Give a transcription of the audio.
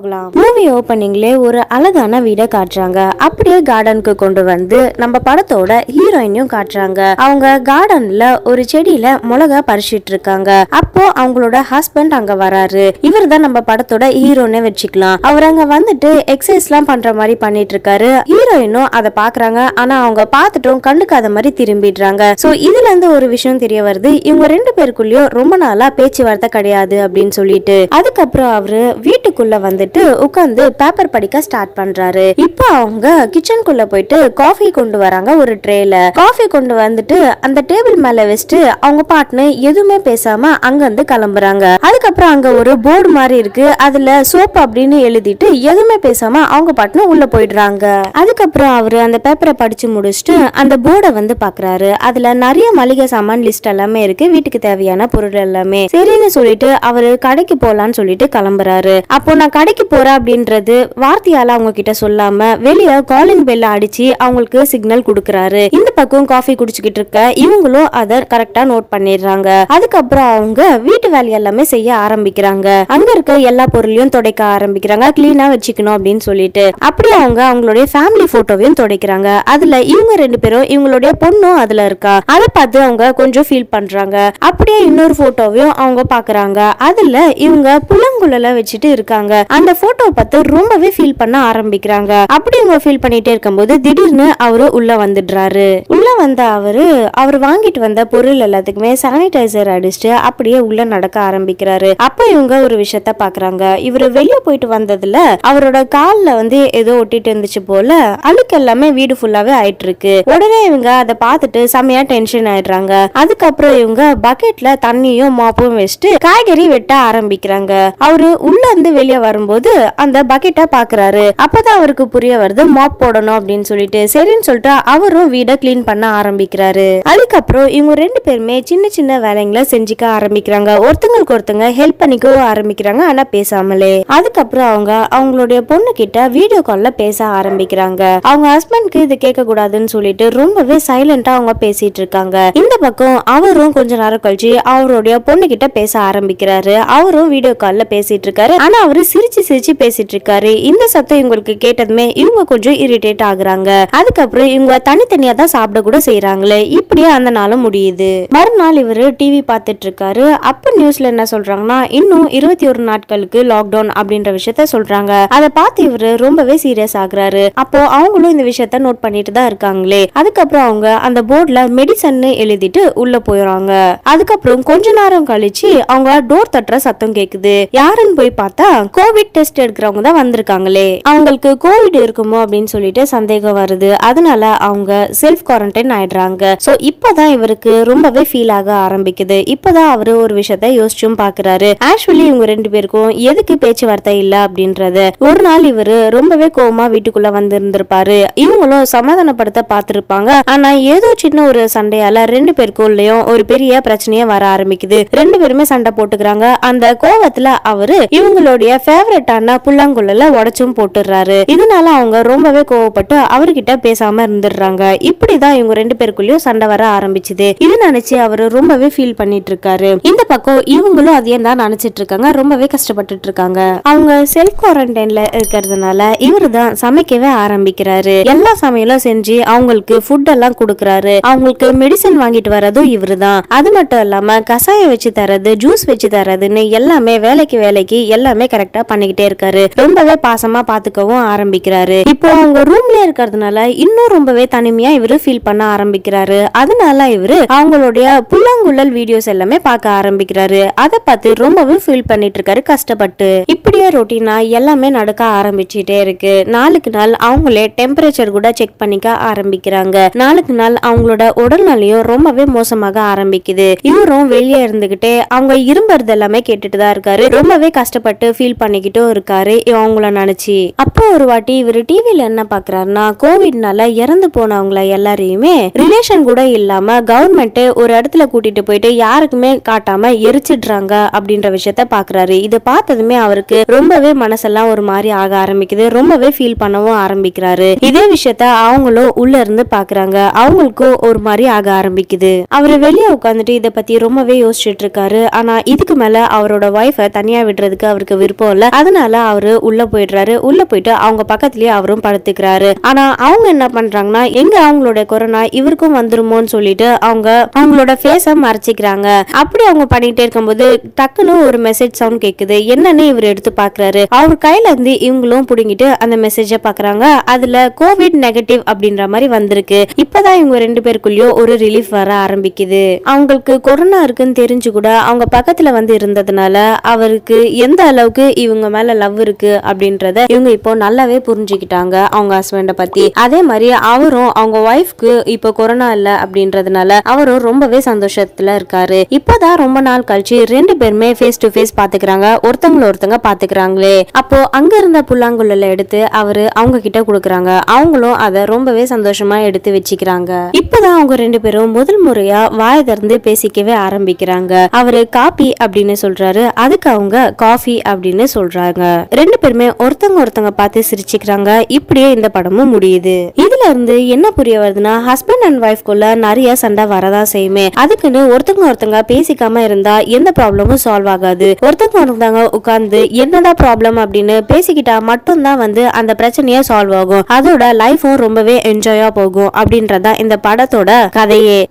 movie ஓப்பனிங்லே ஒரு அழகான வீடை காட்டுறாங்க அப்படியே கார்டனுக்கு கொண்டு வந்து நம்ம படத்தோட ஹீரோயினையும் காட்டுறாங்க அவங்க கார்டன்ல ஒரு செடியில மிளகா பறிச்சிட்டு இருக்காங்க அப்போ அவங்களோட ஹஸ்பண்ட் அங்க வராரு இவர் தான் நம்ம படத்தோட ஹீரோன்னு வச்சுக்கலாம் அவர் அங்க வந்துட்டு எக்ஸசைஸ் எல்லாம் பண்ற மாதிரி பண்ணிட்டு இருக்காரு ஹீரோயினும் அதை பாக்குறாங்க ஆனா அவங்க பார்த்துட்டும் கண்டுக்காத மாதிரி திரும்பிடுறாங்க சோ இதுல இருந்து ஒரு விஷயம் தெரிய வருது இவங்க ரெண்டு பேருக்குள்ளயும் ரொம்ப நாளா பேச்சுவார்த்தை கிடையாது அப்படின்னு சொல்லிட்டு அதுக்கப்புறம் அவரு வீட்டுக்குள்ள வந்துட்டு உட்காந்து பேப்பர் படிக்க ஸ்டார்ட் பண்றாரு இப்போ அவங்க கிச்சனுக்குள்ள போயிட்டு காஃபி கொண்டு வராங்க ஒரு ட்ரேல காஃபி கொண்டு வந்துட்டு அந்த டேபிள் மேல வச்சுட்டு அவங்க பாட்டுன்னு எதுவுமே பேசாம அங்க இருந்து கிளம்புறாங்க அதுக்கப்புறம் அங்க ஒரு போர்டு மாதிரி இருக்கு அதுல சோப் அப்படின்னு எழுதிட்டு எதுவுமே பேசாம அவங்க பாட்டுன்னு உள்ள போயிடுறாங்க அதுக்கப்புறம் அவரு அந்த பேப்பரை படிச்சு முடிச்சுட்டு அந்த போர்டை வந்து பாக்குறாரு அதுல நிறைய மளிகை சாமான் லிஸ்ட் எல்லாமே இருக்கு வீட்டுக்கு தேவையான பொருள் எல்லாமே சரின்னு சொல்லிட்டு அவரு கடைக்கு போலான்னு சொல்லிட்டு கிளம்புறாரு அப்போ நான் கடைக்கு போறேன் அப்படின்றது வார்த்தையால அவங்க கிட்ட சொல்லாம வெளிய காலிங் பெல்ல அடிச்சு அவங்களுக்கு சிக்னல் கொடுக்கறாரு இந்த பக்கம் காஃபி குடிச்சுக்கிட்டு இருக்க இவங்களும் அதை கரெக்டா நோட் பண்ணிடுறாங்க அதுக்கப்புறம் அவங்க வீட்டு வேலை எல்லாமே செய்ய ஆரம்பிக்கிறாங்க அங்க இருக்க எல்லா பொருளையும் துடைக்க ஆரம்பிக்கிறாங்க கிளீனா வச்சுக்கணும் அப்படின்னு சொல்லிட்டு அப்படியே அவங்க அவங்களுடைய ஃபேமிலி போட்டோவையும் துடைக்கிறாங்க அதுல இவங்க ரெண்டு பேரும் இவங்களுடைய பொண்ணும் அதுல இருக்கா அதை பார்த்து அவங்க கொஞ்சம் ஃபீல் பண்றாங்க அப்படியே இன்னொரு போட்டோவையும் அவங்க பாக்குறாங்க அதுல இவங்க புலங்குழல வச்சுட்டு இருக்காங்க அந்த போட்டோ பார்த்து ரொம்பவே ஃபீல் பண்ண ஆரம்பிக்கிறாங்க அப்படி இவங்க ஃபீல் பண்ணிட்டே இருக்கும்போது திடீர்னு அவரு உள்ள வந்துடுறாரு உள்ள வந்த அவரு அவர் வாங்கிட்டு வந்த பொருள் எல்லாத்துக்குமே சானிடைசர் அடிச்சுட்டு அப்படியே உள்ள நடக்க ஆரம்பிக்கிறாரு அப்ப இவங்க ஒரு விஷயத்த பாக்குறாங்க இவரு வெளிய போயிட்டு வந்ததுல அவரோட கால்ல வந்து ஏதோ ஒட்டிட்டு இருந்துச்சு போல அழுக்கு எல்லாமே வீடு ஃபுல்லாவே ஆயிட்டு இருக்கு உடனே இவங்க அதை பார்த்துட்டு செமையா டென்ஷன் ஆயிடுறாங்க அதுக்கப்புறம் இவங்க பக்கெட்ல தண்ணியும் மாப்பும் வச்சுட்டு காய்கறி வெட்ட ஆரம்பிக்கிறாங்க அவரு உள்ள இருந்து வெளியே வரும்போது அந்த பக்கெட்டை பாக்குறாரு அப்பதான் அவருக்கு புரிய வருது மாப் போடணும் அப்படின்னு சொல்லிட்டு சரின்னு சொல்லிட்டு அவரும் வீடை க்ளீன் பண்ண ஆரம்பிக்கிறாரு அதுக்கப்புறம் இவங்க ரெண்டு பேருமே சின்ன சின்ன வேலைங்களை செஞ்சுக்க ஆரம்பிக்கிறாங்க ஒருத்தங்களுக்கு ஒருத்தங்க ஹெல்ப் பண்ணிக்கவும் ஆரம்பிக்கிறாங்க ஆனா பேசாமலே அதுக்கப்புறம் அவங்க அவங்களுடைய பொண்ணு கிட்ட வீடியோ கால்ல பேச ஆரம்பிக்கிறாங்க அவங்க ஹஸ்பண்ட்க்கு இது கேட்க கூடாதுன்னு சொல்லிட்டு ரொம்பவே சைலண்டா அவங்க பேசிட்டு இருக்காங்க இந்த பக்கம் அவரும் கொஞ்ச நேரம் கழிச்சு அவருடைய பொண்ணு கிட்ட பேச ஆரம்பிக்கிறாரு அவரும் வீடியோ கால்ல பேசிட்டு இருக்காரு ஆனா அவரு சிரிச்சு சிரிச்சு பேசிட்டு இருக்காரு இந்த சத்தம் இவங்களுக்கு கேட்டதுமே இவங்க கொஞ்சம் இரிட்டேட் ஆகுறாங்க அதுக்கப்புறம் இவங்க தனித்தனியா தான் சாப்பிட கூட செய்யறாங்களே இப்படியே அந்த நாளும் முடியுது மறுநாள் இவரு டிவி பார்த்துட்டு இருக்காரு அப்ப நியூஸ்ல என்ன சொல்றாங்கன்னா இன்னும் இருபத்தி ஒரு நாட்களுக்கு லாக்டவுன் அப்படின்ற விஷயத்த சொல்றாங்க அதை பார்த்து இவரு ரொம்பவே சீரியஸ் ஆகுறாரு அப்போ அவங்களும் இந்த விஷயத்த நோட் பண்ணிட்டு தான் இருக்காங்களே அதுக்கப்புறம் அவங்க அந்த போர்டுல மெடிசன் எழுதிட்டு உள்ள போயிடுறாங்க அதுக்கப்புறம் கொஞ்ச நேரம் கழிச்சு அவங்க டோர் தட்டுற சத்தம் கேக்குது யாருன்னு போய் பார்த்தா கோவிட் டெஸ்ட் எடுக்கிறவங்க தான் வந்திருக்காங்களே அவங்களுக்கு கோவிட் இருக்குமோ அப்படின்னு சொல்லிட்டு சந்தேகம் வருது அதனால அவங்க செல்ஃப் குவாரண்டைன் ஆயிடுறாங்க சோ இப்பதான் இவருக்கு ரொம்பவே ஃபீல் ஆக ஆரம்பிக்குது இப்பதான் அவரு ஒரு விஷயத்த யோசிச்சும் பாக்குறாரு ஆக்சுவலி இவங்க ரெண்டு பேருக்கும் எதுக்கு பேச்சுவார்த்தை இல்ல அப்படின்றத ஒரு நாள் இவரு ரொம்பவே கோவமா வீட்டுக்குள்ள வந்து இருந்திருப்பாரு இவங்களும் சமாதானப்படுத்த பார்த்திருப்பாங்க ஆனா ஏதோ சின்ன ஒரு சண்டையால ரெண்டு பேருக்குள்ளயும் ஒரு பெரிய பிரச்சனையே வர ஆரம்பிக்குது ரெண்டு பேருமே சண்டை போட்டுக்கிறாங்க அந்த கோவத்துல அவரு இவங்களுடைய ஃபேவரட்டான புல்லாங்குழல உடைச்சும் போட்டுடுறாரு இதனால அவங்க ரொம்பவே கோவப்பட்டு அவர்கிட்ட பேசாம இருந்துடுறாங்க இப்படிதான் இவங்க ரெண்டு பேருக்குள்ளயும் சண்டை வர ஆரம்பிச்சுது இது நினைச்சு அவரு ரொம்பவே ஃபீல் பண்ணிட்டு இருக்காரு இந்த பக்கம் இவங்களும் அதையே தான் நினைச்சிட்டு இருக்காங்க ரொம்பவே கஷ்டப்பட்டுட்டு இருக்காங்க அவங்க செல்ஃப் குவாரண்டைன்ல இருக்கிறதுனால இவரு தான் சமைக்கவே ஆரம்பிக்கிறாரு எல்லா சமையலும் செஞ்சு அவங்களுக்கு ஃபுட் எல்லாம் கொடுக்கறாரு அவங்களுக்கு மெடிசன் வாங்கிட்டு வரதும் இவரு தான் அது மட்டும் இல்லாம கசாயம் வச்சு தரது ஜூஸ் வச்சு தரதுன்னு எல்லாமே வேலைக்கு வேலைக்கு எல்லாமே கரெக்டா பண்ணிக்கிட்டே இருக்காரு ரொம்பவே பாசமா பாத்துக்கவும் ஆரம்பிக்கிறாரு இப்போ அவங்க ரூம்ல இருக்கிறதுனால இன்னும் ரொம்பவே தனிமையா இவரு ஃபீல் பண்ண ஆரம்பிக்கிறாரு அதனால இவரு அவங்களுடைய புல்லாங்குழல் வீடியோஸ் எல்லாமே பார்க்க ஆரம்பிக்கிறாரு அதை பார்த்து ரொம்பவே ஃபீல் பண்ணிட்டு இருக்காரு கஷ்டப்பட்டு இப்படியே ரொட்டீனா எல்லாமே நடக்க ஆரம்பிச்சுட்டே இருக்கு நாளுக்கு நாள் அவங்களே டெம்பரேச்சர் கூட செக் பண்ணிக்க ஆரம்பிக்கிறாங்க நாளுக்கு நாள் அவங்களோட உடல்நிலையும் ரொம்பவே மோசமாக ஆரம்பிக்குது இவரும் வெளியே இருந்துகிட்டே அவங்க இரும்புறது எல்லாமே கேட்டுட்டு தான் இருக்காரு ரொம்பவே கஷ்டப்பட்டு ஃபீல் பண்ணிக்கிட்டும் இருக்காரு அவங்கள நினைச்சு அப்போ ஒரு வாட்டி இவர் டிவில என்ன பாக்குறாருன்னா கோவிட்னால இறந்து போனவங்கள எல்லாரையுமே எல்லாத்தையுமே ரிலேஷன் கூட இல்லாம கவர்மெண்ட் ஒரு இடத்துல கூட்டிட்டு போயிட்டு யாருக்குமே காட்டாம எரிச்சிடுறாங்க அப்படின்ற விஷயத்த பாக்குறாரு இதை பார்த்ததுமே அவருக்கு ரொம்பவே மனசெல்லாம் ஒரு மாதிரி ஆக ஆரம்பிக்குது ரொம்பவே ஃபீல் பண்ணவும் ஆரம்பிக்கிறாரு இதே விஷயத்த அவங்களும் உள்ள இருந்து பாக்குறாங்க அவங்களுக்கும் ஒரு மாதிரி ஆக ஆரம்பிக்குது அவரு வெளியே உட்காந்துட்டு இதை பத்தி ரொம்பவே யோசிச்சுட்டு இருக்காரு ஆனா இதுக்கு மேல அவரோட ஒய்ஃபை தனியா விடுறதுக்கு அவருக்கு விருப்பம் இல்ல அதனால அவரு உள்ள போயிடுறாரு உள்ள போயிட்டு அவங்க பக்கத்துலயே அவரும் படுத்துக்கிறாரு ஆனா அவங்க என்ன பண்றாங்கன்னா எங்க அவங்களோட கொரோனா இவருக்கும் வந்துருமோன்னு சொல்லிட்டு அவங்க அவங்களோட ஃபேஸ மறைச்சிக்கிறாங்க அப்படி அவங்க பண்ணிட்டே இருக்கும்போது டக்குன்னு ஒரு மெசேஜ் சவுண்ட் கேக்குது என்னன்னு இவர் எடுத்து பாக்குறாரு அவர் கையில இருந்து இவங்களும் புடுங்கிட்டு அந்த மெசேஜ பாக்குறாங்க அதுல கோவிட் நெகட்டிவ் அப்படின்ற மாதிரி வந்திருக்கு இப்பதான் இவங்க ரெண்டு பேருக்குள்ளயும் ஒரு ரிலீஃப் வர ஆரம்பிக்குது அவங்களுக்கு கொரோனா இருக்குன்னு தெரிஞ்சு கூட அவங்க பக்கத்துல வந்து இருந்ததுனால அவருக்கு எந்த அளவுக்கு இவங்க மேல லவ் இருக்கு அப்படின்றத இவங்க இப்போ நல்லாவே புரிஞ்சுக்கிட்டாங்க அவங்க ஹஸ்பண்ட பத்தி அதே மாதிரி அவரும் அவங்க ஒய்ஃப்க்கு இப்போ கொரோனா இல்ல அப்படின்றதுனால அவரும் ரொம்பவே சந்தோஷத்துல இருக்காரு இப்பதான் ரொம்ப நாள் கழிச்சு ரெண்டு பேருமே ஃபேஸ் டு ஃபேஸ் பாத்துக்கிறாங்க ஒருத்தவங்கள ஒருத்தங்க பாத்துக்கிறாங்களே அப்போ அங்க இருந்த புல்லாங்குழல எடுத்து அவரு அவங்க கிட்ட கொடுக்குறாங்க அவங்களும் அதை ரொம்பவே சந்தோஷமா எடுத்து வச்சுக்கிறாங்க இப்பதான் அவங்க ரெண்டு பேரும் முதல் முறையா வாய் திறந்து பேசிக்கவே ஆரம்பிக்கிறாங்க அவரு காபி அப்படின்னு சொல்றாரு அதுக்கு அவங்க காஃபி அப்படின்னு சொல்றாங்க ரெண்டு பேருமே ஒருத்தங்க ஒருத்தங்க பார்த்து சிரிச்சுக்கிறாங்க இப்படியே இந்த படமும் முடியுது இதுல இருந்து என்ன புரிய வருதுன்னா ஹஸ்பண்ட் அண்ட் ஒய்ஃப்குள்ள நிறைய சண்டை வரதான் செய்யுமே அதுக்குன்னு ஒருத்தங்க ஒருத்தங்க பேசிக்காம இருந்தா எந்த ப்ராப்ளமும் சால்வ் ஆகாது ஒருத்தங்க ஒருத்தங்க உட்கார்ந்து என்னதான் ப்ராப்ளம் அப்படின்னு பேசிக்கிட்டா மட்டும்தான் வந்து அந்த பிரச்சனையே சால்வ் ஆகும் அதோட லைஃபும் ரொம்பவே என்ஜாயா போகும் அப்படின்றதான் இந்த படத்தோட கதையே